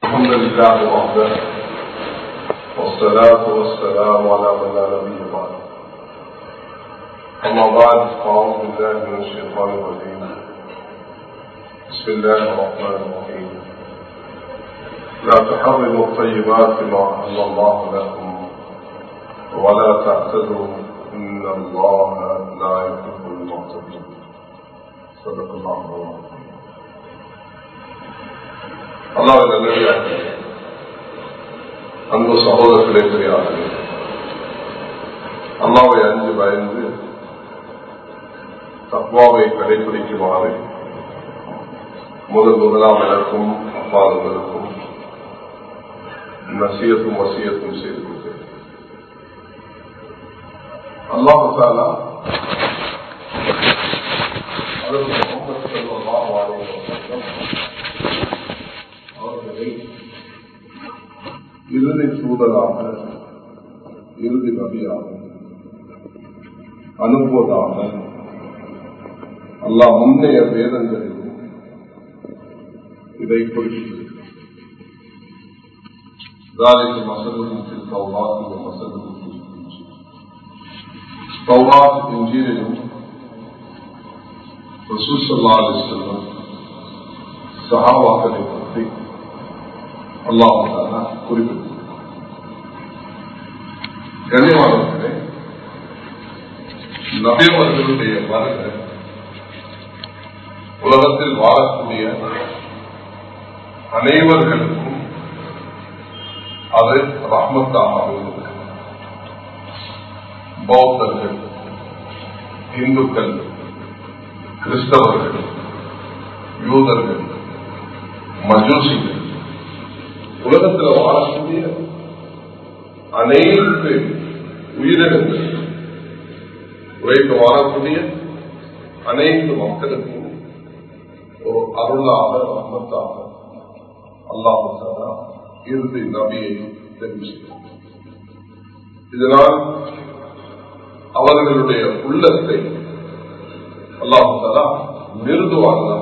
الحمد لله وحده والصلاة والسلام على من لا نبي بعده أما بعد فأعوذ بالله من الشيطان الرجيم بسم الله الرحمن الرحيم لا تحرموا الطيبات ما أحل الله لكم ولا تعتدوا إن الله لا يحب المعتدين صدق الله العظيم அல்லாஹ் நல்லடியாக அன்பு சகோதரர்களே பெரியார்களே அல்லாவை அஞ்சு பயந்து தத்வாவை கடைபிடிக்குமாறு முதல் முதலாம் எனக்கும் அப்பாவுகளுக்கும் நசியத்தும் வசியத்தும் செய்து கொண்டேன் அல்லாஹாலா அதற்கு முகமது செல்வம் அவர்களை இறுதி சூழலாக இறுதி நபியாக அனுப்புவதாக அல்லா முன்னைய வேதங்களில் இதை குறிப்பிட்டு ذلك مثلهم في التوراة ومثلهم في الإنجيل توراة إنجيلهم رسول صلى الله عليه وسلم சஹாபாக்களை பற்றி அல்லாஹால குறிப்பிட்டு கனிவாளர்களே நபியவர்களுடைய வருகை உலகத்தில் வாழக்கூடிய அனைவர்களுக்கும் அது ரஹ்மத்தாக அமைந்தது பௌத்தர்கள் இந்துக்கள் கிறிஸ்தவர்கள் யூதர்கள் மஜூசிகள் உலகத்தில் வாழக்கூடிய அனைத்து உயிரினங்கள் உழைத்து வாழக்கூடிய அனைத்து மக்களுக்கும் ஒரு அருளாக ரமத்தாக அல்லாஹாலா இறுதி நபியை தெரிவித்தார் இதனால் அவர்களுடைய உள்ளத்தை அல்லாஹாலா மிருதுவாக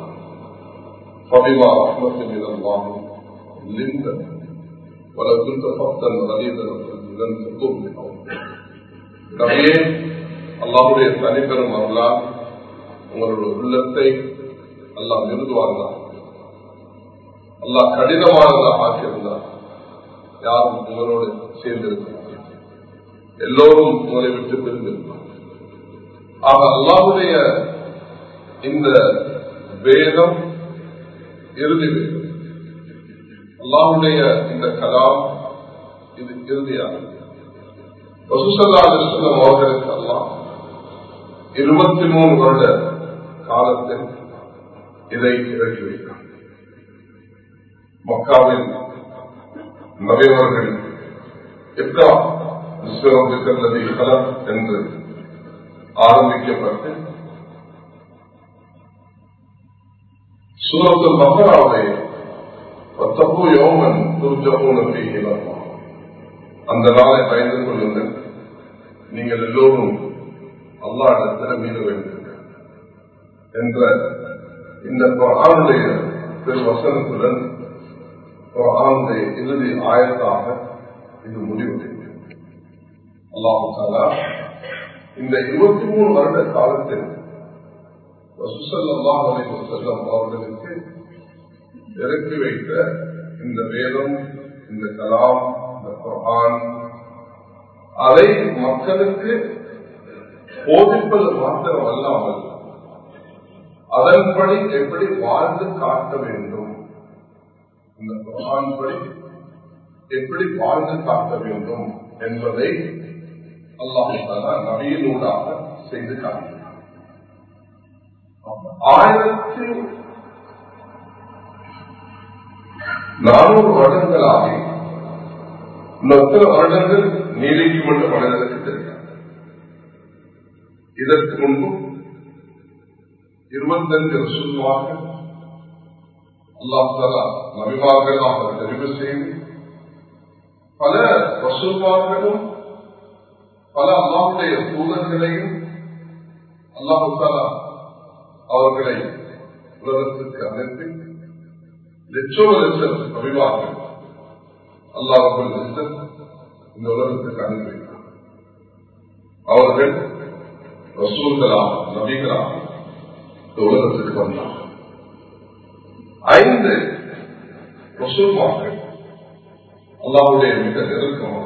فبما رحمة من الله لنت ولو كنت فقدا غليظا لن تطول நபியே அல்லாஹுடைய தனிப்பெரும் அருளால் உங்களுடைய உள்ளத்தை அல்லாஹ் மிருதுவானார் அல்லாஹ் கடினமானதாக ஆக்கியிருந்தார் யாரும் உங்களோடு சேர்ந்திருக்கிறார் எல்லோரும் உங்களை விட்டு பிரிந்திருப்பார் ஆக அல்லாஹுடைய இந்த வேதம் இறுதி வேதம் அல்லாவுடைய இந்த கலாம் இது இறுதியானது வசுசல்லா அலிஸ்லம் அவர்களுக்கு அல்லாம் இருபத்தி மூணு வருட காலத்தில் இதை இறக்கி வைத்தார் மக்காவில் நபையவர்கள் எக்கா விஸ்வரத்துக்கல்லதி கலம் என்று ஆரம்பிக்கப்பட்டு சூரத்து பக்கராவை தப்பு யோமன் துர்ஜபூன அந்த நாளை பயந்து கொள்ளுங்கள் நீங்கள் எல்லோரும் அல்லா இடத்துல மீத வேண்டும் என்ற இந்த ஆணுடைய திரு வசனத்துடன் ஆணுடைய இறுதி ஆயத்தாக இது முடிவடைந்தது அல்லாஹாலா இந்த இருபத்தி மூணு வருட காலத்தில் வசுசல்லாம் செல்லம் அவர்களுக்கு இறக்கி வைத்த இந்த வேதம் இந்த கலாம் இந்த குரான் அதை மக்களுக்கு போதிப்பது மாத்திரம் அல்லாமல் அதன்படி எப்படி வாழ்ந்து காட்ட வேண்டும் இந்த குரான் படி எப்படி வாழ்ந்து காட்ட வேண்டும் என்பதை அல்லாஹாலா நவீனூடாக செய்து காட்டினார் ஆயிரத்தி நானூறு வருடங்களாகி எத்தனை வருடங்கள் நீடிக்கும் என்று மனிதனுக்கு தெரியும் இதற்கு முன்பு இருபத்தஞ்சு ரசூல்வாக அல்லாஹாலா நபிமார்களாக தெரிவு செய்து பல ரசூல்வார்களும் பல அல்லாவுடைய தூதர்களையும் அல்லாஹாலா அவர்களை உலகத்திற்கு அனுப்பி லட்சோப லட்சம் அபிமார்கள் அல்லாஹுல் லட்சம் இந்த உலகத்துக்கு அனுப்பி வைத்தார் அவர்கள் ரசூல்களாக நபிகளாக இந்த உலகத்துக்கு வந்தார் ஐந்து ரசூல்மார்கள் அல்லாவுடைய மிக நெருக்கமாக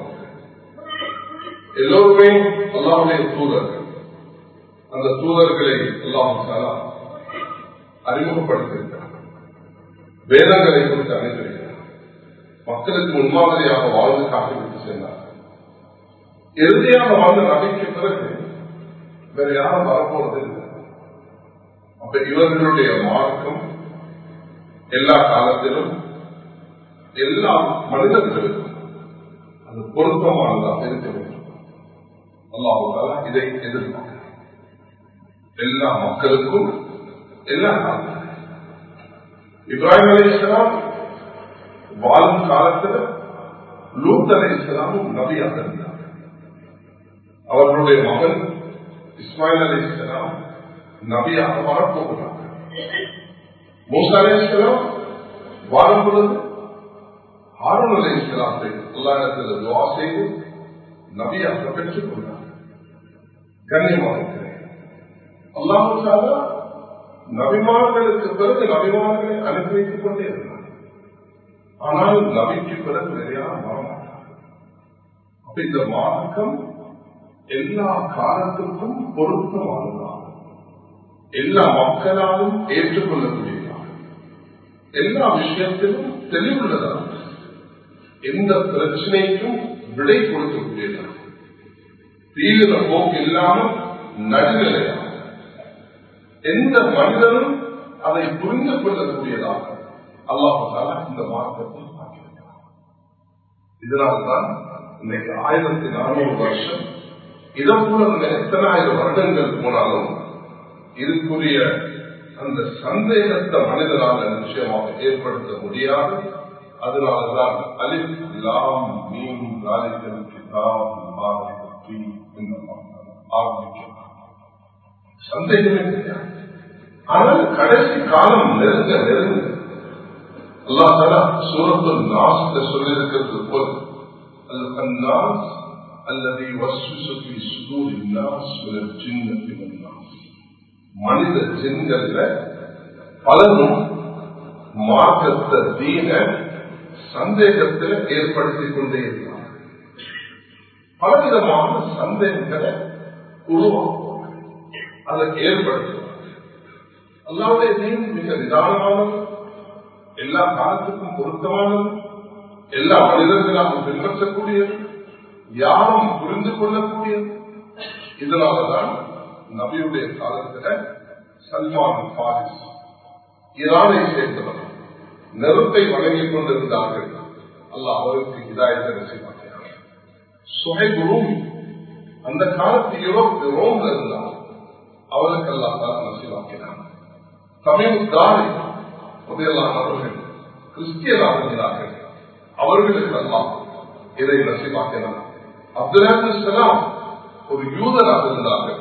எல்லோருமே அல்லாவுடைய தூதர்கள் அந்த தூதர்களை அல்லாஹாலா அறிமுகப்படுத்தியிருக்கிறார் வேதங்களை குறித்து அனுப்பியிருக்கிறார் மக்களுக்கு முன்மாதிரியாக வாழ்ந்து காட்டிவிட்டு சென்றார் இறுதியாக வாழ்ந்த நபிக்கு பிறகு வேற யாரும் வரப்போறது இல்லை அப்ப இவர்களுடைய மார்க்கம் எல்லா காலத்திலும் எல்லா மனிதர்களுக்கும் அது பொருத்தமானதாக இருக்க வேண்டும் அல்லாஹால இதை எதிர்பார்க்கிறார் எல்லா மக்களுக்கும் எல்லா காலத்திலும் இப்ராஹிம் அலி இஸ்லாம் வாழும் காலத்தில் லூத் அலி இஸ்லாமும் நபியாக இருந்தார் அவர்களுடைய மகன் இஸ்மாயில் அலி இஸ்லாம் நபியாக வரப்போகிறார் மூசா அலி இஸ்லாம் வாழும் பொழுது ஹாரூன் அலி இஸ்லாத்தை அல்லாடத்தில் துவா செய்து நபியாக பெற்றுக் கொண்டார் கண்ணியமாக இருக்கிறேன் அல்லாஹால நபிமார்களுக்கு பிறகு நபிமார்களை அனுப்பி வைத்துக் கொண்டே இருந்தார் ஆனால் நபிக்கு பிறகு நிறையா வரமாட்டார் அப்ப இந்த மார்க்கம் எல்லா காலத்துக்கும் பொருத்தமானதாக எல்லா மக்களாலும் ஏற்றுக்கொள்ளக்கூடியதாக எல்லா விஷயத்திலும் தெளிவுள்ளதாக எந்த பிரச்சனைக்கும் விடை கொடுக்கக்கூடியதாக தீவிர போக்கு இல்லாமல் நடுநிலையாக எந்த மனிதனும் அதை புரிந்து கொள்ளக்கூடியதாக அல்லாஹால இந்த மார்க்கத்தை ஆக்கியிருக்கிறார் இதனால்தான் இன்னைக்கு ஆயிரத்தி நானூறு வருஷம் இதன் போல எத்தனை ஆயிரம் வருடங்கள் போனாலும் இதுக்குரிய அந்த சந்தேகத்தை மனிதனால நிச்சயமாக ஏற்படுத்த முடியாது அதனாலதான் அலிப் லாம் மீன் காலிக்கல் கிதாப் ஆரம்பிக்கிறார் சந்தேகமே கிடையாது ஆனால் கடைசி காலம் நெருங்க நெருங்க அல்லா தலா சூரத்து நாஸ்ல சொல்லியிருக்கிறது போல் الناس الذي يوسوس في صدور الناس من الجنة والناس மனித ஜின்கள்ல பலரும் மார்க்கத்தை தீன சந்தேகத்தில் ஏற்படுத்திக் கொண்டே இருக்கிறார் பலவிதமான சந்தேகங்களை உருவாக்குவாங்க அதை ஏற்படுத்துவாங்க அல்லாவுடைய தீன் மிக நிதானமானது எல்லா காலத்துக்கும் பொருத்தமானது எல்லா மனிதர்களாக பின்பற்றக்கூடியது யாரும் புரிந்து கொள்ளக்கூடியது இதனாலதான் நபியுடைய காலத்துல சல்மான் பாரிஸ் ஈரானை சேர்ந்தவர் நெருப்பை வழங்கிக் கொண்டிருந்தார்கள் அல்ல அவருக்கு இதாயத்தை நசிவாக்கிறார் சுஹைப் ரூமி அந்த காலத்து யூரோப் ரோம்ல இருந்தார் அவருக்கு அல்லாதான் நசிவாக்கினார் தமிழ் தாரி புதையலான அவர்கள் கிறிஸ்தியனாக இருந்தார்கள் அவர்களுக்கு எல்லாம் இதை நசிவாக்கினார் அப்துல்லாம் ஒரு யூதராக இருந்தார்கள்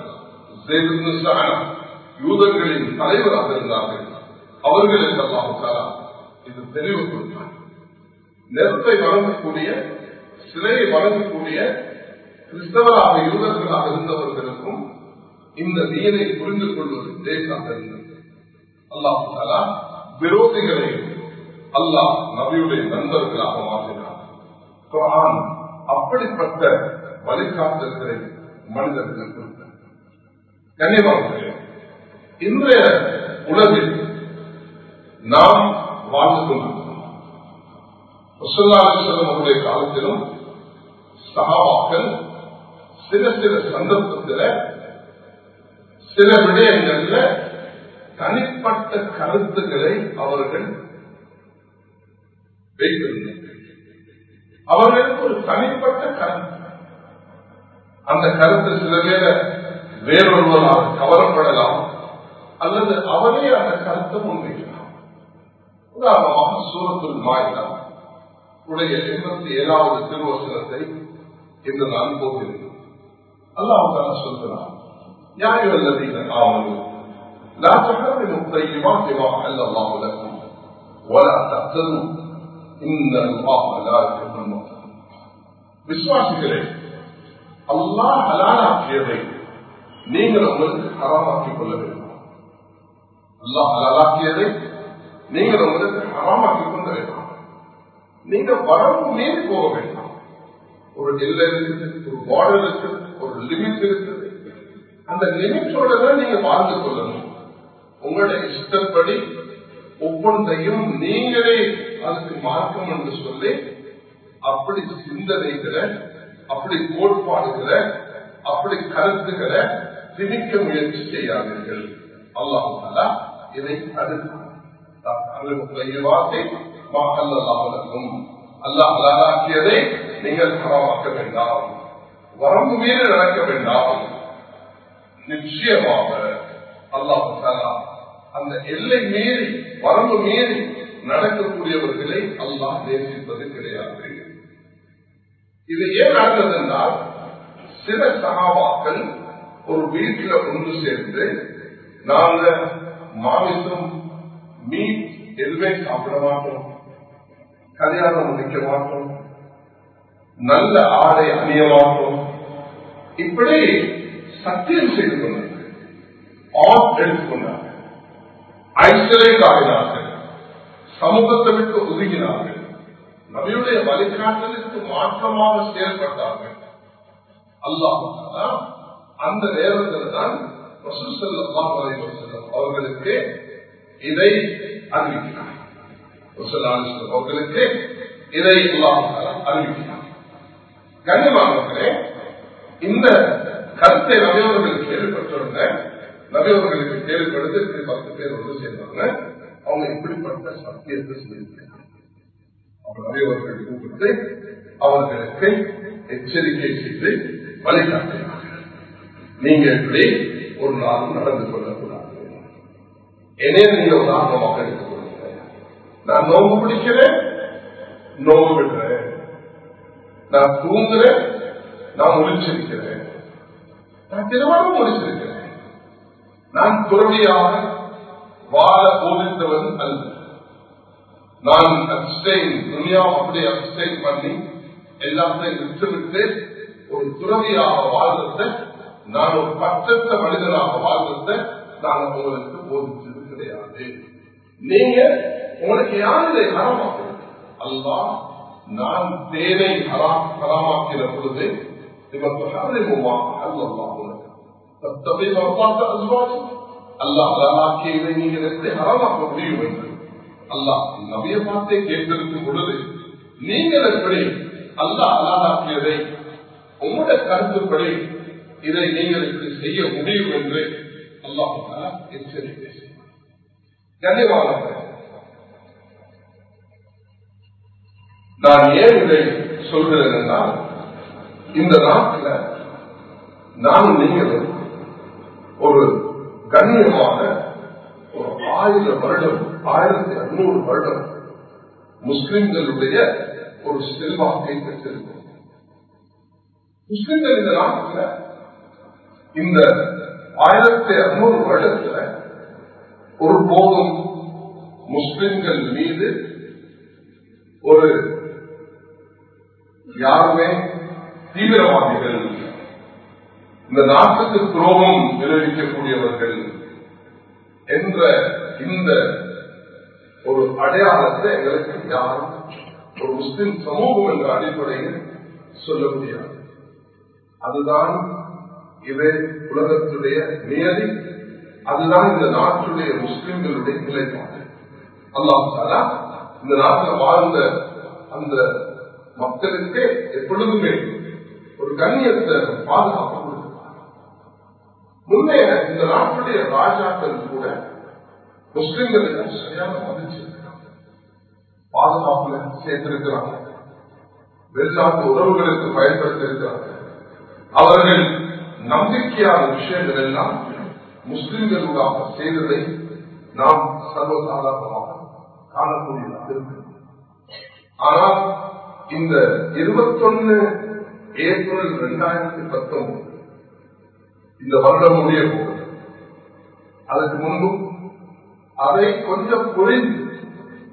யூதர்களின் தலைவராக இருந்தார்கள் அவர்களுக்கு அல்லாஹாலா இது தெளிவு கொடுத்தார் நெருப்பை வழங்கக்கூடிய சிலையை வழங்கக்கூடிய கிறிஸ்தவராக யூதர்களாக இருந்தவர்களுக்கும் இந்த நீரை புரிந்து கொள்வது லேசாக இருந்தது அல்லாஹாலா விரோதிகளை அல்லாஹ் நபியுடைய நண்பர்களாக மாற்றினார் குரான் அப்படிப்பட்ட வழிகாட்டல்களை மனிதர்கள் கொடுத்தார் கண்ணியமாக இன்றைய உலகில் நாம் வாழ்ந்து கொண்டிருக்கிறோம் அவருடைய காலத்திலும் சகாவாக்கள் சில சில சந்தர்ப்பத்தில் சில விடயங்கள்ல தனிப்பட்ட கருத்துக்களை அவர்கள் வைத்திருந்தார்கள் அவர்களுக்கு ஒரு தனிப்பட்ட கருத்து அந்த கருத்து சில பேர வேறொருவரால் கவரப்படலாம் அல்லது அவரே அந்த கருத்தை முன்வைக்கலாம் உதாரணமாக சூரத்துல் மாயிலா உடைய எண்பத்தி ஏழாவது திருவசனத்தை இன்று நான் போகிறேன் அல்லாஹ் சொல்கிறார் யார் الذين آمنوا لا تحرموا الطيبات ما أحل الله لكم ولا تعتدوا إن الله لا يحب المعتدين விசுவாசிகளே அல்லாஹ் ஹலாலாக்கியதை நீங்கள் உங்களுக்கு ஹராமாக்கிக் கொள்ள வேண்டும் அல்லாஹ் ஹலாலாக்கியதை நீங்கள் உங்களுக்கு ஹராமாக்கிக் கொள்ள வேண்டும் நீங்க வரம்பு மீறி போக வேண்டாம் ஒரு எல்லை இருக்குது ஒரு பார்டர் இருக்குது ஒரு லிமிட் இருக்குது அந்த லிமிட்டோட தான் நீங்க வாழ்ந்து கொள்ளணும் உங்களுடைய இஷ்டப்படி ஒவ்வொன்றையும் நீங்களே அதுக்கு மார்க்கம் என்று சொல்லி அப்படி சிந்தனைகளை அப்படி கோட்பாடுகளை அப்படி கருத்துக்களை திணிக்க முயற்சி செய்யாதீர்கள் அல்லாஹாலா இதை தடுக்கும் அல்லாஹ் அல்லாக்கியதை நீங்கள் பரமாக்க வேண்டாம் வரம்பு மீறி நடக்க வேண்டாம் நிச்சயமாக அல்லாஹாலா அந்த எல்லை மீறி வரம்பு மீறி நடக்கக்கூடியவர்களை அல்லாஹ் நேசிப்பது கிடையாது இது ஏன் நடந்தது என்றால் சில சகாபாக்கள் ஒரு வீட்டில் ஒன்று சேர்ந்து நாங்க மாமிசம் மீட் எதுவுமே சாப்பிட மாட்டோம் கல்யாணம் முடிக்க மாட்டோம் நல்ல ஆடை அணிய மாட்டோம் இப்படி சத்தியம் செய்து கொண்டாங்க ஆட் எடுத்துக்கொண்டாங்க ஐஸ்வர்யம் காட்டினார்கள் சமூகத்தை விட்டு ஒதுங்கினார்கள் நபியுடைய வழிகாட்டலுக்கு மாற்றமாக செயல்பட்டார்கள் அல்லாஹ் அந்த நேரத்தில் தான் அவர்களுக்கு இதை அறிவிக்கிறார் அவர்களுக்கு இதை அல்லாஹ் அறிவிக்கிறார் கண்ணியமானவர்களே இந்த கருத்தை நபியவர்கள் கேள்விப்பட்டிருந்த நபியவர்களுக்கு கேள்விப்படுத்து இப்படி பத்து பேர் வந்து சேர்ந்தாங்க அவங்க இப்படிப்பட்ட சத்தியத்தை சொல்லியிருக்காங்க அவர் நபியவர்கள் கூப்பிட்டு அவர்களுக்கு எச்சரிக்கை செய்து வழிகாட்டினார்கள் நீங்க எப்படி ஒரு நாளும் நடந்து கொள்ளக்கூடாது என்னைய நீங்க உதாரணமாக எடுத்துக்கொள்ளுங்க நான் நோம்பு பிடிக்கிறேன் நோம்பு விடுறேன் நான் தூங்குறேன் நான் முடிச்சிருக்கிறேன் நான் திருமணம் முடிச்சிருக்கிறேன் நான் துறவியாக வாழ போதித்தவன் அல்ல நான் அப்டைன் துணியா அப்படி அப்டைன் பண்ணி எல்லாத்தையும் விட்டுவிட்டு ஒரு துறவியாக வாழ்றத நான் ஒரு பற்றற்ற மனிதனாக வாழ்றத நான் உங்களுக்கு போதிச்சது கிடையாது நீங்க உங்களுக்கு யார் இதை ஹராமாக்குறது அல்லா நான் தேனை ஹராமாக்கிற பொழுது இவருக்கு ஹரிமுமா அல்லா தத்தபை பார்த்த அல்வாஜ் அல்லாஹ் ஹராமாக்கியதை நீங்கள் எப்படி ஹராமாக்க முடியும் என்று அல்லாஹ் நபிய பார்த்தே கேட்டிருக்கும் பொழுது நீங்கள் எப்படி அல்லாஹ் அல்லாஹாக்கியதை உங்களுடைய கருத்துப்படி இதை நீங்கள் இப்படி செய்ய முடியும் என்று அல்லாஹால எச்சரிக்கை கண்ணியமானவர்கள் நான் ஏன் இதை சொல்கிறேன் என்றால் இந்த நாட்டில் நான் நீங்களும் ஒரு கண்ணியமான ஒரு ஆயிரம் வருடம் ஆயிரத்தி அறுநூறு வருடம் முஸ்லிம்களுடைய ஒரு செல்வாக்கை பெற்றிருக்கும் முஸ்லிம்கள் இந்த நாட்டில் இந்த ஆயிரத்தி அறுநூறு வருடத்துல ஒரு போதும் முஸ்லிம்கள் மீது ஒரு யாருமே தீவிரவாதிகள் இந்த நாட்டுக்கு துரோகம் விளைவிக்கக்கூடியவர்கள் என்ற இந்த ஒரு அடையாளத்தை எங்களுக்கு யாரும் ஒரு முஸ்லிம் சமூகம் என்ற அடிப்படையில் சொல்ல முடியாது அதுதான் இது உலகத்துடைய நியதி அதுதான் இந்த நாட்டுடைய முஸ்லிம்களுடைய நிலைப்பாடு அல்லாஹாலா இந்த நாட்டில் வாழ்ந்த அந்த மக்களுக்கு எப்பொழுதுமே ஒரு கண்ணியத்தை பாதுகாப்பு கொடுக்கிறார் முன்னைய இந்த நாட்டுடைய ராஜாக்கள் கூட முஸ்லிம்களுக்கு சரியான மதிச்சிருக்கிறாங்க பாதுகாப்புல சேர்த்திருக்கிறாங்க வெளிநாட்டு உறவுகளுக்கு பயன்படுத்தியிருக்கிறாங்க அவர்கள் நம்பிக்கையான விஷயங்கள் எல்லாம் முஸ்லிம்களுக்காக செய்ததை நாம் சர்வசாதாரணமாக காணக்கூடியதாக இருக்கு ஆனால் இந்த இருபத்தொன்னு ஏப்ரல் இரண்டாயிரத்தி பத்தொன்பது இந்த வருடம் முடிய போகுது அதுக்கு முன்பு அதை கொஞ்சம் புரிந்து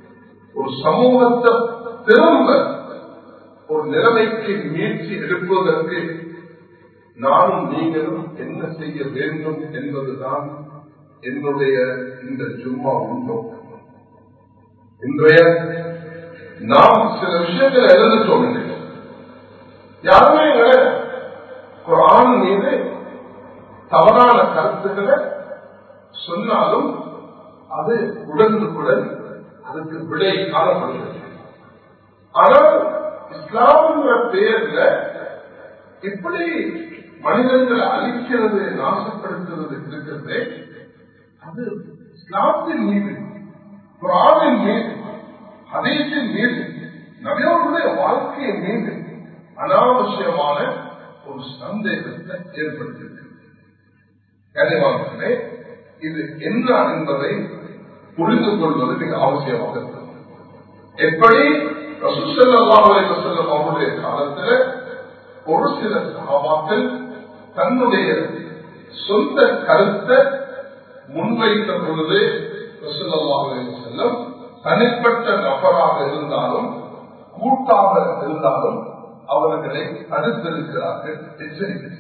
ஒரு சமூகத்தை திரும்ப ஒரு நிலைமைக்கு முயற்சி எடுப்பதற்கு நானும் நீங்களும் என்ன செய்ய வேண்டும் என்பதுதான் என்னுடைய இந்த ஜும்மா நோக்கம் இன்றைய நாம் சில விஷயங்களை எழுதிட்டோம் இன்னைக்கு. யாருமே எங்களை குரான் மீது தவறான கருத்துக்களை சொன்னாலும் அது உடனுக்குடன் அதுக்கு விடை காணப்படுகிறது ஆனால் இஸ்லாம்ங்கிற பெயர்ல இப்படி மனிதர்களை அழிக்கிறது நாசப்படுத்துறது இருக்கிறது அது இஸ்லாத்தின் மீது குரானின் மீது அதேத்தின் மீது நபியோருடைய வாழ்க்கையின் மீது அனாவசியமான ஒரு சந்தேகத்தை ஏற்படுத்தியிருக்கிறது கனிவாங்களே இது என்ன என்பதை புரிந்து கொள்வது மிக அவசியமாக இருக்கிறது எப்படி செல்லும் அவருடைய காலத்தில் ஒரு சில சகாபாக்கள் தன்னுடைய சொந்த கருத்தை முன்வைத்த பொழுது செல்லம் தனிப்பட்ட நபராக இருந்தாலும் கூட்டாக இருந்தாலும் அவர்களை தடுத்திருக்கிறார்கள் எச்சரிக்கை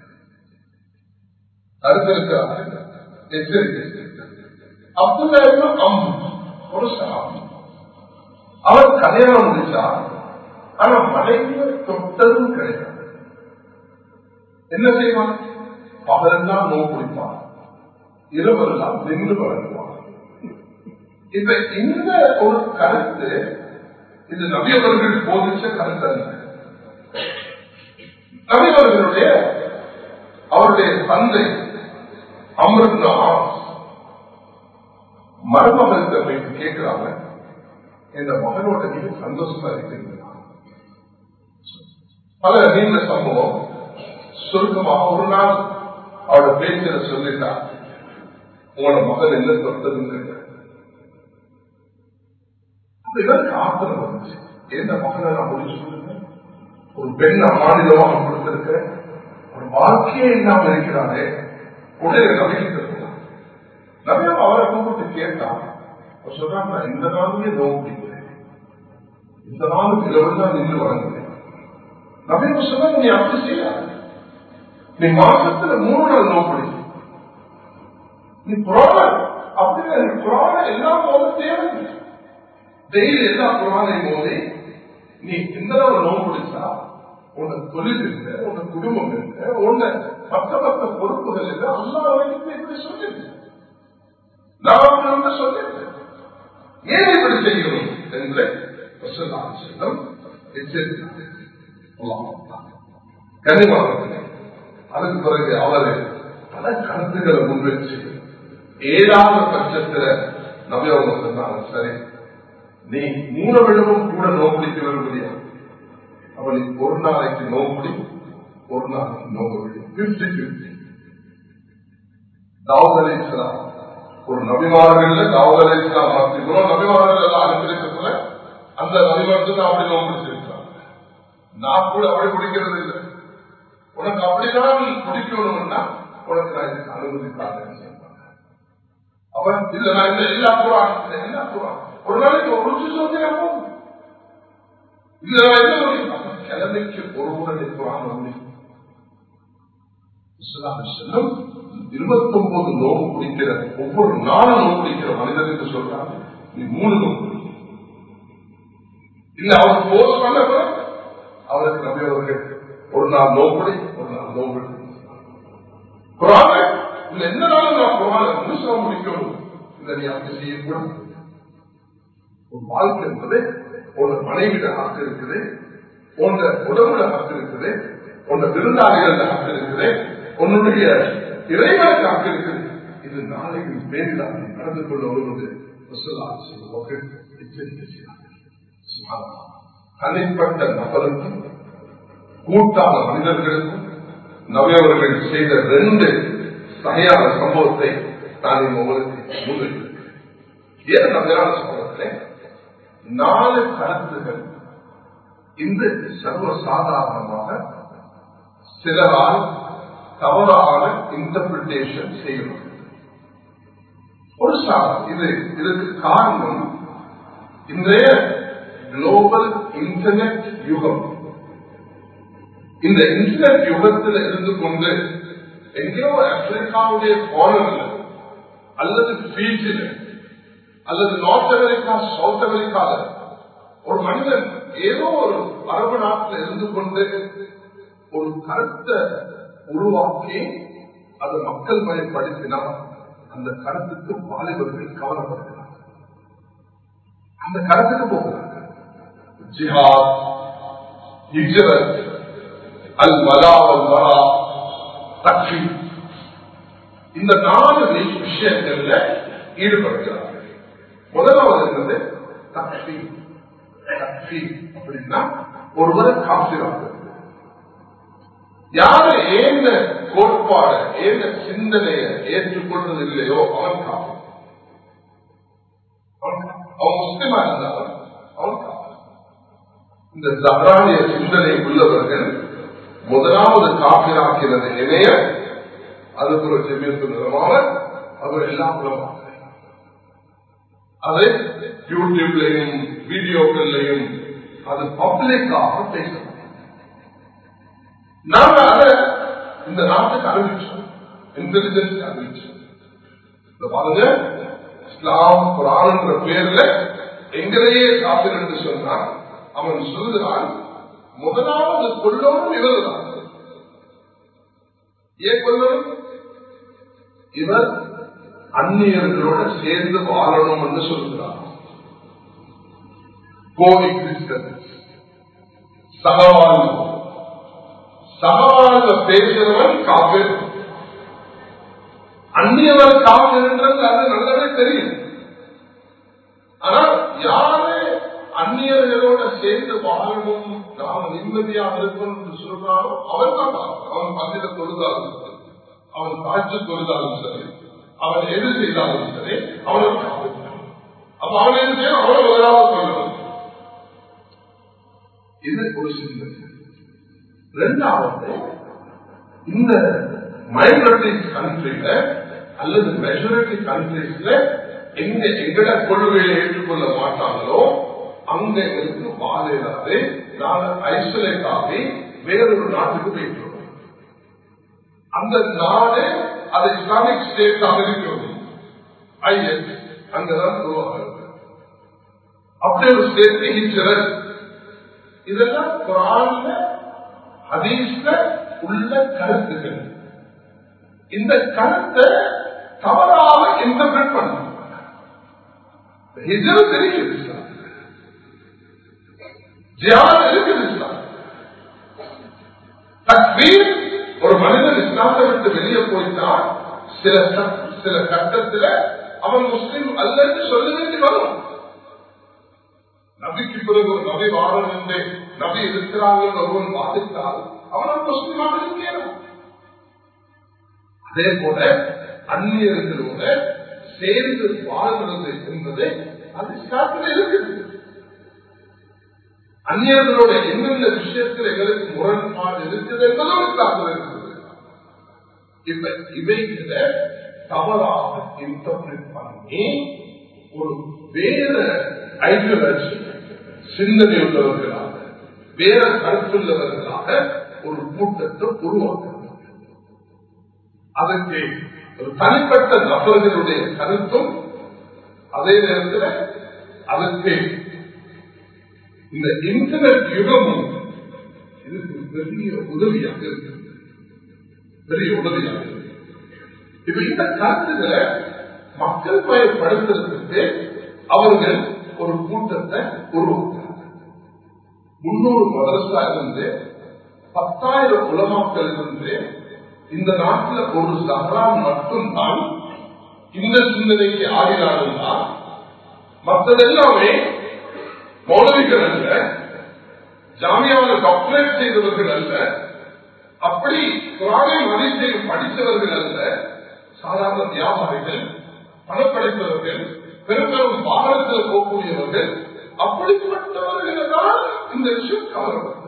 தடுத்திருக்கிறார்கள் எச்சரிக்கை அப்துல்லா அம்பு ஒரு சகாபி அவர் கல்யாணம் முடிச்சார் ஆனா மனைவிய தொட்டதும் கிடையாது என்ன செய்வான் பகலெல்லாம் நோய் குடிப்பான் இரவெல்லாம் நின்று வழங்குவான் இப்ப இந்த ஒரு கருத்து இது நபியவர்கள் போதிச்ச கருத்து அல்ல நபியவர்களுடைய அவருடைய தந்தை அமிர்த மருமகத்தை போய் கேட்கிறாங்க இந்த மகனோட நீங்க சந்தோஷமா இருக்கிறீங்களா பல நீண்ட சம்பவம் சுருக்கமாக ஒரு நாள் அவரோட பேச்சில சொல்லிட்டா உங்களோட மகன் என்ன தொட்டதுன்னு இதற்கு ஆத்திரம் வந்துச்சு எந்த மகனை நான் முடிச்சு கொடுத்தேன் ஒரு பெண் அமானிதமாக கொடுத்திருக்கிறேன் ஒரு வாழ்க்கையே இல்லாம இருக்கிறாரே உடனே நம்பிக்கை நபியம் அவரை கூப்பிட்டு கேட்டான் சொல்றாங்க நான் இந்த நாளையே நோவு பிடிக்கிறேன் இந்த நாளுக்கு இரவு தான் நின்று வழங்குறேன் நபியம் சொன்னாங்க நீ அப்படி செய்யாது நீ மாசத்துல மூணு நாள் நோவு பிடிக்கும் நீ புராண அப்படின்னு எனக்கு புராண எல்லாம் போது தேவை டெய்லி எல்லா புராணையும் போதே நீ இந்த நாள் நோவு பிடிச்சா உன்னை தொழில் இருக்க உன்னை குடும்பம் இருக்க உன்னை மற்ற மற்ற பொறுப்புகள் இருக்க அல்லா வரைக்கும் இப்படி சொல்லிருக்க நான் வந்து சொல்லிருக்கேன் ஏன் இப்படி செய்கிறோம் என்று செல்லம் கனிமானவர்களே அதுக்கு பிறகு அவர் பல கருத்துக்களை முன்வச்சு ஏழாவது பட்சத்துல நபியவங்க சொன்னாங்க சரி நீ மூணு விடமும் கூட நோக்கடிக்க விரும்புறியா அப்ப நீ ஒரு நாளைக்கு நோக்கடி ஒரு நாளைக்கு நோக்கடி பிப்டி பிப்டி தாவூத் இஸ்லாம் ஒரு நபிமார்கள் தாவூத் அலி இஸ்லாம் இவ்வளவு நபிமார்கள் எல்லாம் அனுப்பியிருக்கிறதுல அந்த நபிமார்கள் தான் அப்படி நோக்கடிச்சிருக்கிறாங்க நான் கூட அப்படி குடிக்கிறது இல்லை உனக்கு அப்படிதான் குடிக்கணும்னா உனக்கு நான் இதுக்கு அனுமதிக்காதேன்னு சொல்றாங்க அவன் இல்ல நான் இந்த எல்லா குரான் எல்லா குரான் ஒரு நாளைக்கு ஒரு நிமிஷம் சொல்றேன் போதும் இல்ல நான் என்ன முடியும் கிழமைக்கு ஒரு முறை குரான் முடியும் செல்லும் இருபத்தி ஒன்பது நோவு குடிக்கிற ஒவ்வொரு நாளும் நோவு குடிக்கிற மனிதனுக்கு சொல்றாங்க நீ மூணு நோவு இல்ல அவர் போஸ் பண்ண அவருக்கு நம்பியவர்கள் ஒரு நாள் நோக்குடி ஒரு நாள் நோவு குரான இல்ல எந்த நாளும் நான் குரான முழுசா முடிக்கணும் இல்ல நீ அப்படி செய்யக்கூடாது ஒரு வாழ்க்கை என்பது உன்னோட மனைவிட ஹக்கு இருக்குது உன்னோட உடம்புல ஹக்கு இருக்குது உன்னோட விருந்தாளிகள ஹக்கு இருக்குது உன்னுடைய இறைவனுக்கு ஹக்கு இருக்குது இது நாளைக்கு மேலிதான் நடந்து கொள்ள வருவது எச்சரிக்கை செய்வார்கள் தனிப்பட்ட நபருக்கும் கூட்டான மனிதர்களுக்கும் நவையவர்கள் செய்த ரெண்டு சகையான சம்பவத்தை நான் உங்களுக்கு முன்வைத்திருக்கிறேன் ஏன் நகையான சம்பவத்திலே நாலு கருத்துகள் இந்த சர்வ சாதாரணமாக சிலரால் தவறான இன்டர்பிரிட்டேஷன் செய்யணும் ஒரு சாதம் இது இதுக்கு காரணம் இன்றைய குளோபல் இன்டர்நெட் யுகம் இந்த இன்டர்நெட் யுகத்தில் இருந்து கொண்டு எங்கேயோ ஆப்பிரிக்காவுடைய கார்னர்ல அல்லது பீச்சில் அல்லது நார்த் அமெரிக்கா சவுத் அமெரிக்கால ஒரு மனிதன் ஏதோ ஒரு அரபு நாட்டில் இருந்து கொண்டு ஒரு கருத்தை உருவாக்கி அதை மக்கள் பயன்படுத்தினால் அந்த கருத்துக்கு வாலிபர்கள் கவனப்படுத்தினார் அந்த கருத்துக்கு போகிறாங்க ஜிஹாத் ஹிஜ்ரத் அல் வலா அல் வரா தக்ஷி இந்த நாலு விஷயங்கள்ல ஈடுபடுகிறார்கள் முதலாவது இருந்தது தக்ஷி தக்ஷி அப்படின்னா ஒருவரை காப்பிராகிறது யாரு ஏந்த கோட்பாடு ஏந்த சிந்தனையை ஏற்றுக்கொள்றது இல்லையோ அவன் காப்பி அவன் முஸ்லிமா இருந்தாலும் அவன் காப்பி இந்த ஜஹரானிய சிந்தனை உள்ளவர்கள் முதலாவது காப்பிராக்கிறது இணைய அது ஒரு ஜெமியத்து நிலமாக அது எல்லா குலமாக அது யூடியூப்லையும் வீடியோக்கள்லையும் அது பப்ளிக்காக பேசணும் நாங்க அதை இந்த நாட்டுக்கு அறிவிச்சோம் இன்டெலிஜென்ஸ் அறிவிச்சோம் பாருங்க இஸ்லாம் குரான் பேர்ல எங்களையே காப்பீர் என்று சொன்னான் அவன் சொல்லுகிறான் முதலாவது கொல்லோரும் இவர்தான் ஏன் கொல்லணும் இவர் அந்நியர்களோட சேர்ந்து வாழணும் என்று சொல்கிறார் கோவி கிறிஸ்தன்ஸ் சகவாழ்வு சகவாழ்வ பேசுறவன் காப்பீர் அந்நியவர் காப்பீர்ன்றது அது நல்லாவே தெரியும் ஆனா யாரு அந்நியர்களோட சேர்ந்து வாழணும் நாம் நிம்மதியாக இருக்கணும் என்று சொல்றாலும் அவன் தான் அவன் பந்திர தொழுதாலும் சரி அவன் காய்ச்சி தொழுதாலும் சரி அவன் எது செய்தாலும் சரி அவனுக்கு காப்பீர் அப்ப அவன் எது செய்யும் அவனை முதலாவது கொள்ளணும் இது ஒரு சிந்தனை ரெண்டாவது இந்த மைனாரிட்டி கண்ட்ரில அல்லது மெஜாரிட்டி கண்ட்ரிஸ்ல எங்க எங்கட கொள்கையை ஏற்றுக்கொள்ள மாட்டாங்களோ அங்க எங்களுக்கு வாழையிலாது நாங்க ஐசோலேட் ஆகி வேறொரு நாட்டுக்கு போயிட்டு அந்த நாடு அது இஸ்லாமிக் ஸ்டேட்டாக இருக்கிறது ஐஎஸ் அங்கதான் உருவாகிறது அப்படி ஒரு ஸ்டேட் ஹிஜ்ரத் இதெல்லாம் குரான்ல ஹதீஸ்ல உள்ள கருத்துக்கள் இந்த கருத்தை தவறாக இன்டர்பிரட் பண்ண ஹிஜரத் இருக்குது இஸ்லாம் ஜியாத் இருக்குது இஸ்லாம் தக்வீர் ஒரு மனிதன் இஸ்லாத்தை விட்டு வெளியே போயிட்டான் சில சில கட்டத்தில் அவன் முஸ்லீம் அல்ல என்று சொல்ல வேண்டி வரும் நபிக்கு பிறகு ஒரு நபி வாரம் என்று நபி இருக்கிறார்கள் ஒருவன் பாதித்தால் அவன் முஸ்லீமாக இருக்கிறான் அதே போல அந்நியர்களோட சேர்ந்து வாழ்கிறது என்பது அது இஸ்லாத்தில் இருக்குது அந்நியர்களோட எந்தெந்த விஷயத்தில் எங்களுக்கு முரண்பாடு இருக்குது என்பதும் இஸ்லாத்தில் இருக்குது இப்ப இவைகளை தவறாக இன்டர்பிரட் பண்ணி ஒரு வேற ஐடியாலஜி சிந்தனை உள்ளவர்களாக வேற கருத்துள்ளவர்களாக ஒரு கூட்டத்தை உருவாக்கணும் அதற்கு ஒரு தனிப்பட்ட நபர்களுடைய கருத்தும் அதே நேரத்தில் அதற்கு இந்த இன்டர்நெட் யுகமும் இதுக்கு பெரிய உதவியாக இருக்கு பெரிய உதவியாக இருக்கு இப்ப இந்த கருத்துக்களை மக்கள் பயன்படுத்துறதுக்கு அவர்கள் ஒரு கூட்டத்தை உருவாக்குறாங்க முன்னூறு மதரசா இருந்து பத்தாயிரம் உலமாக்கள் இருந்து இந்த நாட்டில் ஒரு சஹரான் மட்டும்தான் இந்த சிந்தனைக்கு ஆடினாலும் தான் மற்றதெல்லாமே மௌலவிகள் அல்ல ஜாமியாவில் டாக்டரேட் செய்தவர்கள் அல்ல அப்படி குரானை மதித்தையும் படித்தவர்கள் அல்ல சாதாரண வியாபாரிகள் பணப்படைத்தவர்கள் பெரும்பெரும் வாகனத்தில் போகக்கூடியவர்கள் அப்படிப்பட்டவர்களால் இந்த விஷயம் கவரப்பட்டது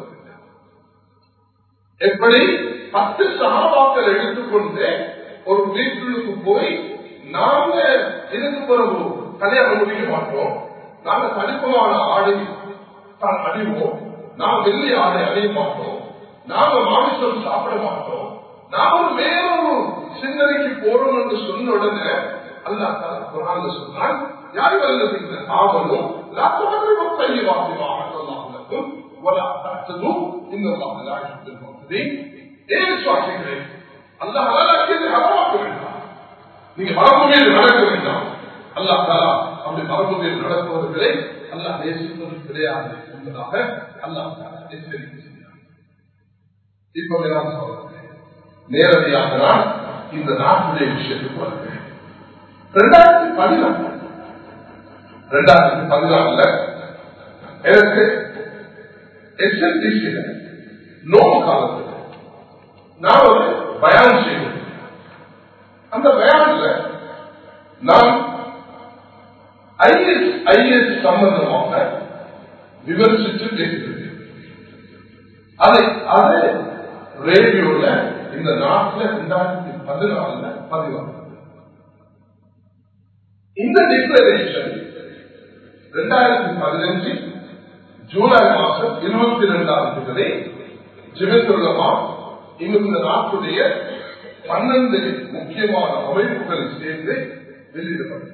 எப்படி பத்து சகாபாக்கள் எடுத்துக்கொண்டு ஒரு வீட்டுக்கு போய் நாங்க இதுக்கு பிறகு கல்யாணம் முடிக்க மாட்டோம் நாங்க தனிப்பமான ஆடை தான் அணிவோம் நாம் வெள்ளி ஆடை அணிய மாட்டோம் நாம மாமிசம் சாப்பிட மாட்டோம் நாம வேறொரு சிந்தனைக்கு போறோம் என்று சொன்ன உடனே அல்லா குரான் சொன்னால் யார் வல்லது ஆவலும் செய்யவாக்கும் இந்த ஏன் சுவாசிக்கிறேன் அல்ல அழகாக்கியதை அறவாக்க வேண்டாம் நீங்க மரபுமையில் நடக்க வேண்டாம் அல்லா தாலா அப்படி மரபுமையில் நடப்பவர்களை அல்லா நேசிப்பது கிடையாது என்பதாக அல்லா தாலா எச்சரிக்கை செய்கிறார் இப்ப நான் சொல்றேன் நேரடியாக நான் இந்த நாட்டுடைய விஷயத்துக்கு வருகிறேன் ரெண்டாயிரத்தி பதினாலு ரெண்டாயிரத்தி பதினாலுல எனக்கு எஸ்என்டிசி நோவு காலத்தில் நான் ஒரு பயான் செய்வேன் அந்த பயான்ல நான் ஐஎஸ் ஐஎஸ் சம்பந்தமாக விமர்சித்து பேசுகிறேன் அதை அதை ரேடியோல இந்த நாட்டில் இரண்டாயிரத்தி பதினாலுல பதிவாக இந்த டிக்ளரேஷன் இரண்டாயிரத்தி பதினஞ்சு ஜூலை மாசம் இருபத்தி இரண்டாம் தேதி ஜிமித்துள்ளமா இன்னும் இந்த நாட்டுடைய பன்னெண்டு முக்கியமான அமைப்புகள் சேர்ந்து வெளியிடப்பட்டது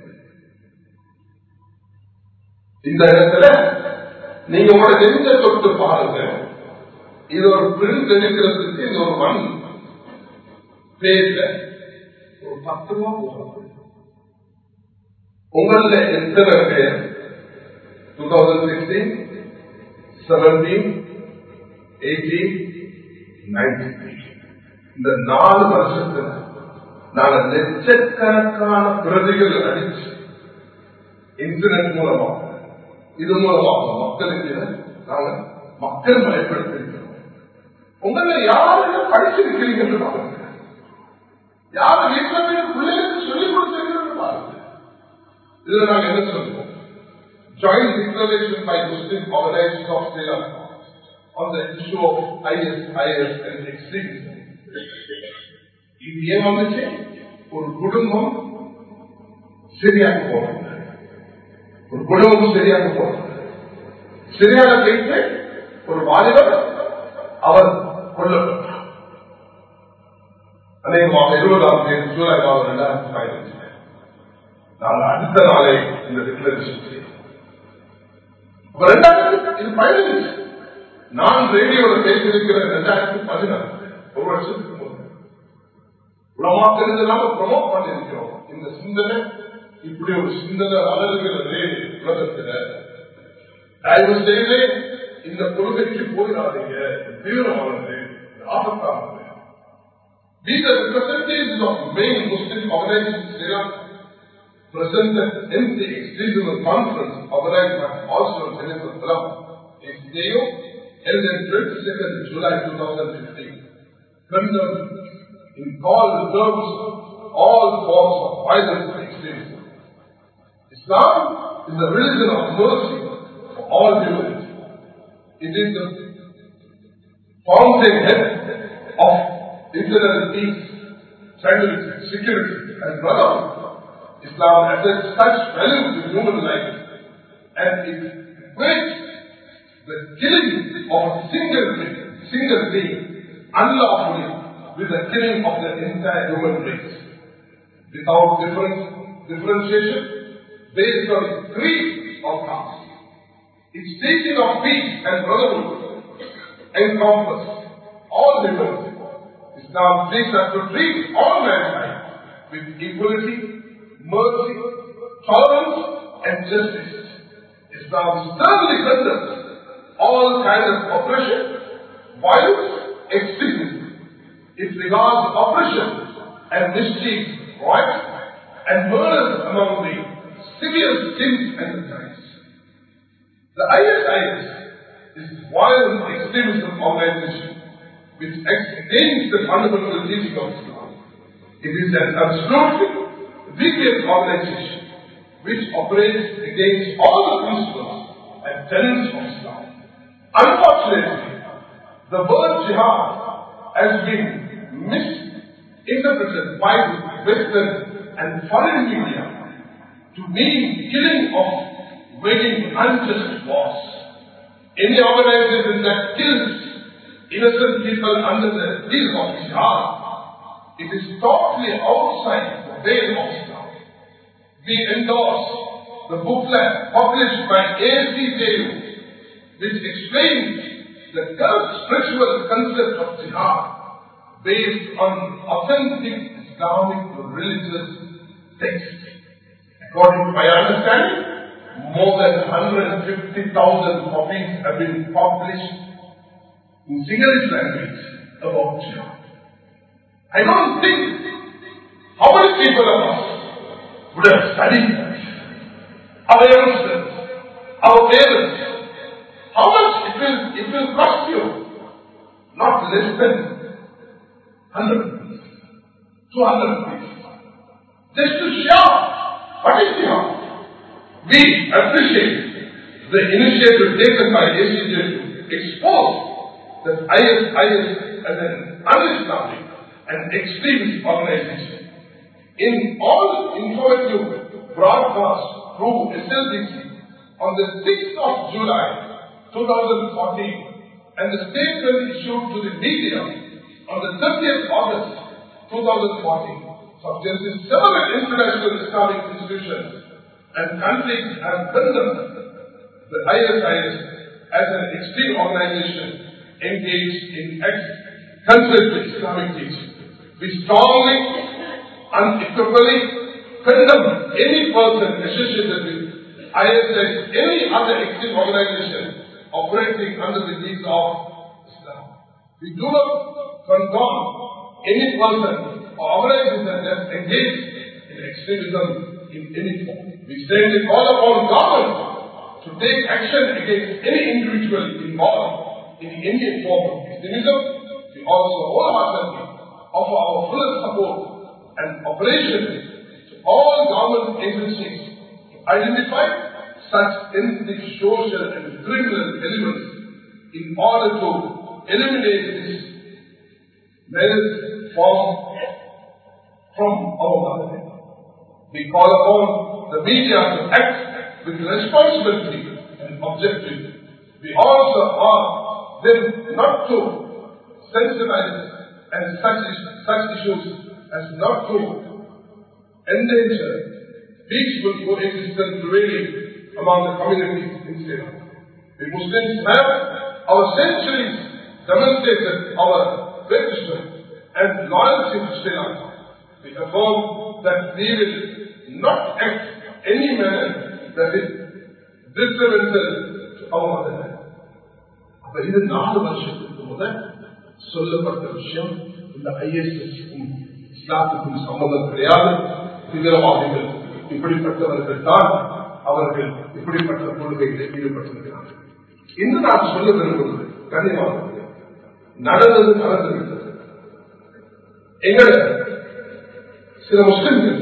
இந்த இடத்துல நீங்க உங்களோட நெஞ்ச தொட்டு பாருங்க இது ஒரு பிரிண்ட் எடுக்கிறதுக்கு இந்த ஒரு மண் பேஜ ஒரு பத்து ரூபா போகிறது உங்கள எத்தனை பேர் two thousand sixteen seventeen eighteen nineteen இந்த நாலு வருஷத்துல நாங்க லட்சக்கணக்கான பிரதிகள் அடிச்சு இன்டர்நெட் மூலமாக இது மூலமாக மக்களுக்கு நாங்க மக்கள் பயன்படுத்திருக்கிறோம் உங்களை யாரும் படிச்சிருக்கிறீங்க பாருங்க யாரு வீட்டுல போய் பிள்ளைகளுக்கு சொல்லிக் கொடுத்திருக்கிறது பாருங்க இதுல நாங்க என்ன சொல்லுவோம் joint declaration by Muslim organisation of Sri Lanka on the issue of IS, IS and extremism. இது ஏன் வந்துச்சு ஒரு குடும்பம் சரியாக போறது ஒரு குடும்பம் சரியாக போறது சரியாக போயிட்டு ஒரு வாலிபர் அவர் கொல்லப்பட்டார் அநேகமாக இருபதாம் தேதி ஜூலை மாதம் இரண்டாயிரத்தி பதினஞ்சு நாங்கள் அடுத்த நாளே இந்த டிக்ளரேஷன் செய்யும் ரெண்டாயிரத்தி இது பதினஞ்சு நான் ரேடியோல பேசியிருக்கிற ரெண்டாயிரத்தி பதினாறு ஒரு வருஷத்துக்கு முன்னாடி உலமாக்கிறதுனால ப்ரமோட் பண்ணிருக்கிறோம் இந்த சிந்தனை இப்படி ஒரு சிந்தனை வளர்கிறது உலகத்துல தயவு செய்து இந்த கொள்கைக்கு போயிடாதீங்க தீவிரமானது ஆபத்தானது Be the representatives of main Muslim organizations in Sri Lanka presented in the extremism conference organized by also Jennifer Salam in Neo held on 22nd July 2015 condemned in called terms all forms of violence and extremism. Islam is the religion of mercy for all humanity. It is the fountainhead of internal peace, tranquility, security, and brotherhood. Islam attaches such value to human life and it equates the killing of a single single being unlawfully with the killing of the entire human race without difference, differentiation based on creed or caste. Its teaching of peace and brotherhood encompass all humanity. Islam teaches us to treat all mankind with equality, mercy, tolerance, and justice. Islam sternly condemns all kinds of oppression, violence, extremism. It regards oppression and mischief, right, and murders among the severe sins and the crimes. The ISIS is violent extremism organization which acts against the fundamental teaching of Islam. It is an absolutely wicked organization which operates against all the principles and tenets of Islam. Unfortunately, the word jihad has been misinterpreted by Western and foreign media to mean killing of waging unjust wars. Any organization that kills innocent people under the guise of jihad, it is totally outside the veil of Islam. We endorse the booklet published by ACJU, which explains the correct spiritual concept of jihad based on authentic Islamic religious texts. According to my understanding, more than 150,000 copies have been published in Sinhalese language about jihad. I don't think how many people of us would have studied that. Our youngsters, our parents, how much it will, it will cost you? Not less than 100 rupees, 200 rupees. Just to show what is jihad. We appreciate the initiative taken by ACJ to expose that ISIS as an un-Islamic and extremist organization. In all informative broadcasts through SLBC on the 6th of July 2014 and the statement issued to the media on the 30th August 2014 suggested several international Islamic institutions and countries have condemned the ISIS as an extreme organization engaged in conflict with Islamic teaching. We strongly, unequivocally condemn any person associated with ISIS, any other extreme organization operating under the guise of Islam. We do not condone any person or organization that engaged in extremism in any form. We strongly call upon government to take action against any individual involved in any form of extremism. We also wholeheartedly offer our full support and operation to all government agencies to identify such ethnic, social and criminal elements in order to eliminate this menace form from our motherland. We call upon the media to act with responsibility and objective. We also ask them not to sensitize and such, such issues as not to endanger peaceful coexistence prevailing among the communities in Sri Lanka. The Muslims have our centuries demonstrated our gratitude and loyalty to Sri Lanka. We affirm that we will not act any manner that is detrimental to our motherland. அப்ப இது நாலு வருஷத்துக்கு முதல் சொல்லப்பட்ட விஷயம் இந்த ஐஎஸ்எஸ்க்கும் இஸ்லாத்துக்கும் சம்பந்தம் கிடையாது தீவிரவாதிகள் இப்படிப்பட்டவர்கள் தான் அவர்கள் இப்படிப்பட்ட கொள்கைகளில் ஈடுபட்டிருக்கிறார்கள் இன்று நான் சொல்ல விரும்புவது கண்ணியமானது நடந்தது நடந்துவிட்டது எங்கட சில முஸ்லிம்கள்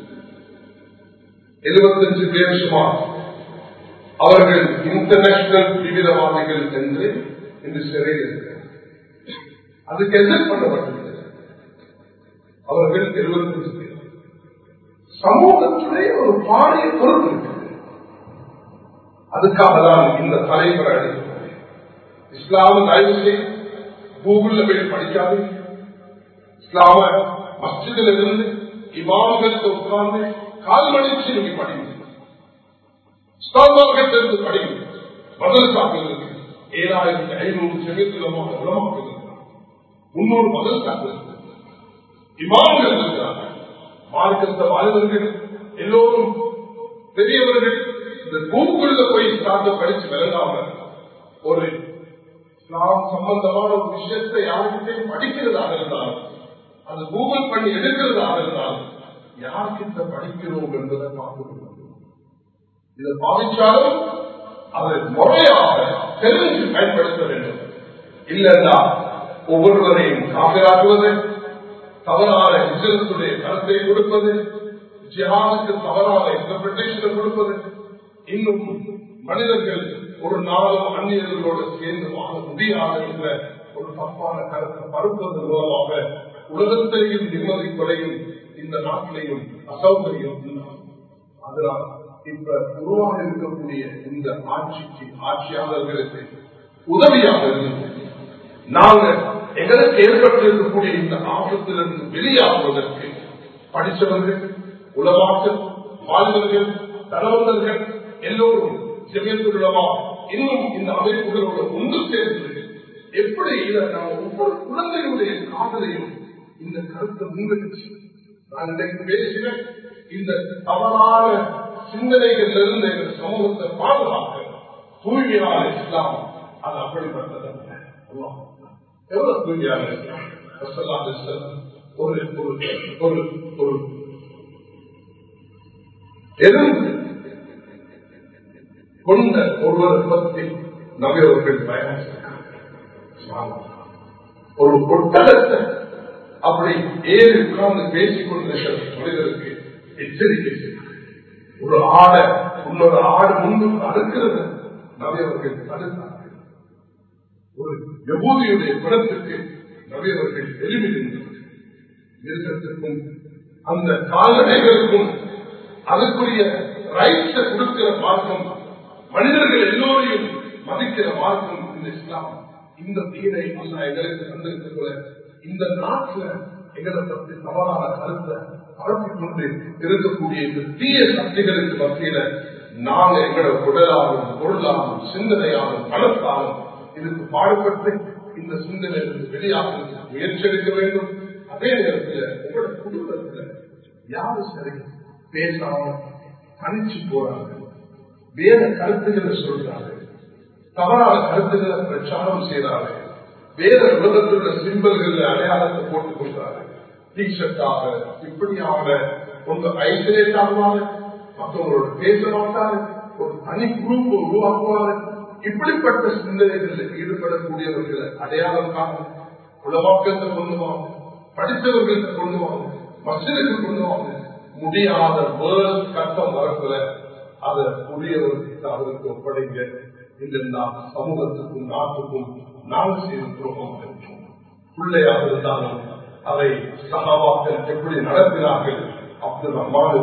எழுபத்தஞ்சு பேர் சுமார் அவர்கள் இன்டர்நேஷனல் தீவிரவாதிகள் என்று இன்று சிறையில் இருக்கிறார் அதுக்கு எதிர் பண்ணப்பட்டது அவர்கள் எழுபத்தஞ்சு பேர் சமூகத்திலே ஒரு பாரிய பொறுப்பு இருக்கிறது அதுக்காக தான் இந்த தலைவர் அழைக்கிறது இஸ்லாம தயவு செய்து கூகுள்ல போய் படிக்காது இஸ்லாம மஸ்ஜிதில் இருந்து இமாம்களுக்கு உட்கார்ந்து கால் மணிச்சு நீங்க படிங்க இஸ்லாமார்கிட்ட இருந்து படிங்க மதரசாக்கள் இருக்கு ஏழாயிரத்தி ஐநூறு செமித்துலமாக உலமாக்கள் இருக்கிறாங்க முன்னூறு மதரசாக்கள் இருக்கு இமாம்கள் இருக்கிறாங்க மார்க்கத்த வாழ்வர்கள் எல்லோரும் பெரியவர்கள் இந்த கூகுள்ல போய் இஸ்லாத்தை படிச்சு விளங்காம ஒரு இஸ்லாம் சம்பந்தமான ஒரு விஷயத்தை யாருக்கிட்டையும் படிக்கிறதாக இருந்தாலும் அது கூகுள் பண்ணி எடுக்கிறதாக இருந்தாலும் யார்கிட்ட படிக்கிறோம் என்பதை பார்த்து இதை பாவிச்சாலும் அதை முறையாக தெரிஞ்சு பயன்படுத்த வேண்டும் இல்லைன்னா ஒவ்வொருவரையும் காப்பிராக்குவது தவறான இசலத்துடைய கருத்தை கொடுப்பது ஜிஹானுக்கு தவறான இன்டர்பிரேஷனை கொடுப்பது இன்னும் மனிதர்கள் ஒரு நாளும் அந்நியர்களோடு சேர்ந்து வாழ முடியாது என்ற ஒரு தப்பான கருத்தை பருப்பதன் மூலமாக உலகத்திலேயும் நிம்மதி குறையும் இந்த நாட்டிலேயும் அசௌகரியம் அதனால் இப்ப உருவாக இருக்கக்கூடிய இந்த ஆட்சிக்கு ஆட்சியாளர்களுக்கு உதவியாக இருந்து நாங்க எங்களுக்கு ஏற்பட்டிருக்கக்கூடிய இந்த ஆபத்திலிருந்து வெளியாகுவதற்கு படித்தவர்கள் உலமாக்கள் வாழ்வர்கள் தனவந்தர்கள் எல்லோரும் ஜெமியத்துள்ளவா இன்னும் இந்த அமைப்புகளோட ஒன்று சேர்ந்து எப்படி இதை நாம் ஒவ்வொரு குழந்தையுடைய காதலையும் இந்த கருத்தை முன்வெடுச்சு நான் இன்றைக்கு பேசின இந்த தவறான சிந்தனைகளிலிருந்து எங்கள் சமூகத்தை பாதுகாக்க தூய்மையான இஸ்லாம் அது அப்படிப்பட்டதல்ல அல்லாஹ். எவ்வளவு தூய்மையான இஸ்லாம் ரசூலுல்லாஹி அலைஹி வஸல்லம் ஒரு ஒரு ஒரு ஒரு எறும்பு கொண்ட ஒருவரை பற்றி நகையவர்கள் பயணம் செய்கிறார்கள். ஒரு ஒட்டகத்தை அப்படி ஏறி உட்கார்ந்து பேசிக் கொண்டிருக்கிற மனிதருக்கு எச்சரிக்கை செய்கிறார் ஒரு ஆடை இன்னொரு ஆடு முன்பு அறுக்கிறது நகையவர்கள் தடுத்தார்கள் ஒரு யகூதியுடைய குணத்துக்கு நகையவர்கள் எளிமைகின்றனர் மிருகத்திற்கும் அந்த கால்நடைகளுக்கும் அதுக்குரிய ரைட்ஸை கொடுக்கிற மார்க்கம் மனிதர்கள் எல்லோரையும் மதிக்கிற மார்க்கம் இந்த இஸ்லாம் இந்த தீனை அல்ல எங்களுக்கு தந்திருக்க போல இந்த நாட்டுல எங்களை பற்றி தவறான கருத்தை பரப்பிக் கொண்டு இருக்கக்கூடிய இந்த தீய சக்திகளுக்கு மத்தியில நாங்க எங்களோட உடலாலும் பொருளாலும் சிந்தனையாலும் பணத்தாலும் இதுக்கு பாடுபட்டு இந்த சிந்தனையிலிருந்து வெளியாக முயற்சி எடுக்க வேண்டும் அதே நேரத்தில் உங்களோட குடும்பத்துல யாரும் சரி பேசாம தனிச்சு போறாங்க வேற கருத்துக்களை சொல்றாங்க தவறான கருத்துக்களை பிரச்சாரம் செய்யறாங்க வேற உலகத்தில் உள்ள சிம்பல்கள் அடையாளத்தை போட்டுக் கொள்றாங்க டீஷர்ட்டாக இப்படியாக உங்க ஐசோலேட் ஆகுவாங்க மற்றவங்களோட பேச மாட்டாங்க ஒரு தனி குரூப் உருவாக்குவாங்க இப்படிப்பட்ட சிந்தனைகளில் ஈடுபடக்கூடியவர்களை அடையாளம் காணும் உலமாக்கத்தை கொண்டு வாங்க படித்தவர்களுக்கு கொண்டு வாங்க மசிலுக்கு கொண்டு வாங்க முடியாத வேர்ல்ட் கட்டம் வரக்குல அதை உரியவர்களுக்கு அவருக்கு ஒப்படைங்க இல்லைன்னா சமூகத்துக்கும் நாட்டுக்கும் நாங்கள் செய்த துரோகம் இருக்கும் பிள்ளையாக இருந்தாலும் அதை சகாபாக்கள் எப்படி நடத்தினார்கள் அப்துல் ரஹ்மான்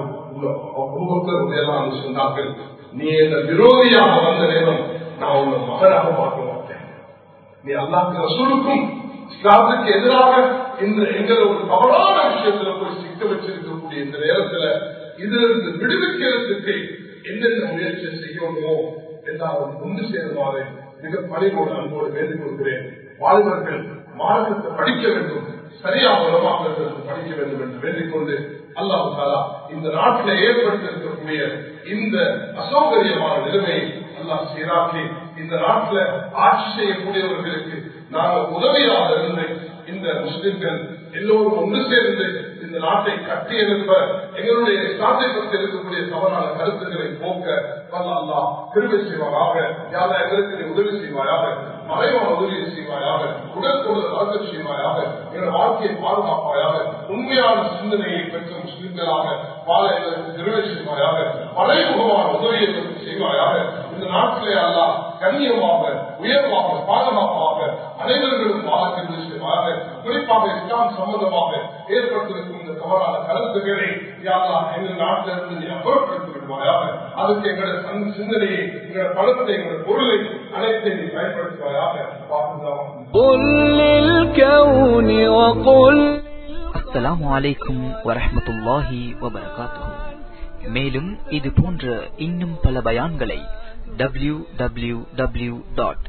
அபூபக்கர் சொன்னார்கள் நீ என்ன விரோதியாக வந்த நேரம் நான் உன்னை மகனாக பார்க்க மாட்டேன் நீ அல்லாஹ் ரசூலுக்கும் இஸ்லாத்துக்கு எதிராக இந்த எங்களை ஒரு தவறான விஷயத்துல போய் சிக்க வச்சிருக்கக்கூடிய இந்த நேரத்துல இதுல இருந்து விடுவிக்கிறதுக்கு என்னென்ன முயற்சி செய்யணுமோ எல்லாரும் ஒன்று சேருமாறு மிக பணிவோடு அன்போடு வேண்டிக் கொள்கிறேன் வாழ்வர்கள் மார்க்கத்தை படிக்க வேண்டும் சரியாக உலமாக்களுக்கு படிக்க வேண்டும் என்று வேண்டிக் கொண்டு அல்லாஹு தாலா இந்த நாட்டில் ஏற்பட்டிருக்கக்கூடிய இந்த அசௌகரியமான நிலைமையை அல்லாஹ் சீராக்கி இந்த நாட்டில் ஆட்சி செய்யக்கூடியவர்களுக்கு நாங்கள் உதவியாக இருந்து இந்த முஸ்லிம்கள் எல்லோரும் ஒன்று சேர்ந்து இந்த நாட்டை கட்டி எழுப்ப எங்களுடைய நாட்டை பற்றி இருக்கக்கூடிய தவறான கருத்துக்களை போக்க வல்ல அல்லா திருவை செய்வாராக யாரா எங்களுக்கு நீ உதவி செய்வாயாக மறைவான உதவியை செய்வாயாக உடல் கொண்டு வளர்க்க செய்வாயாக எங்கள் வாழ்க்கையை பாதுகாப்பாயாக உண்மையான சிந்தனையை பெற்ற முஸ்லிம்களாக வாழ எங்களுக்கு திருவை செய்வாயாக மறைமுகமான உதவியை எங்களுக்கு செய்வாயாக இந்த நாட்டிலே அல்லா கண்ணியமாக உயர்வாக பாதுகாப்பாக அனைவர்களும் வாழக்கின்ற செய்வாயாக குறிப்பாக இஸ்லாம் சம்பந்தமாக ஏற்பட்டிருக்கும் இந்த தவறான கருத்துக்களை யாரா எங்கள் நாட்டிலிருந்து நீ அப்புறப்படுத்தி விடுவாயாக அதுக்கு எங்களோட சந்த- சிந்தனையை எங்களோட பணத்தை எங்களோட பொருளை அனைத்தை நீ பயன்படுத்துவாயாக பாதுகாப்பு قل للكون وقل அஸ்ஸலாமு அலைக்கும் வரஹ்மத்துல்லாஹி வபரகாத்துஹு மேலும் இது போன்ற இன்னும் பல பயான்களை W W W dot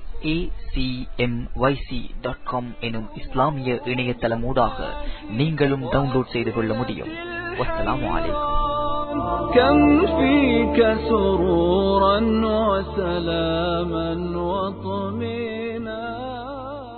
dot com எனும் இஸ்லாமிய இணையதளமூடாக நீங்களும் டவுன்லோட் செய்து கொள்ள முடியும் வஸ்ஸலாமு அலைக்கும் كم فيك سرورا وسلاما وطمئنا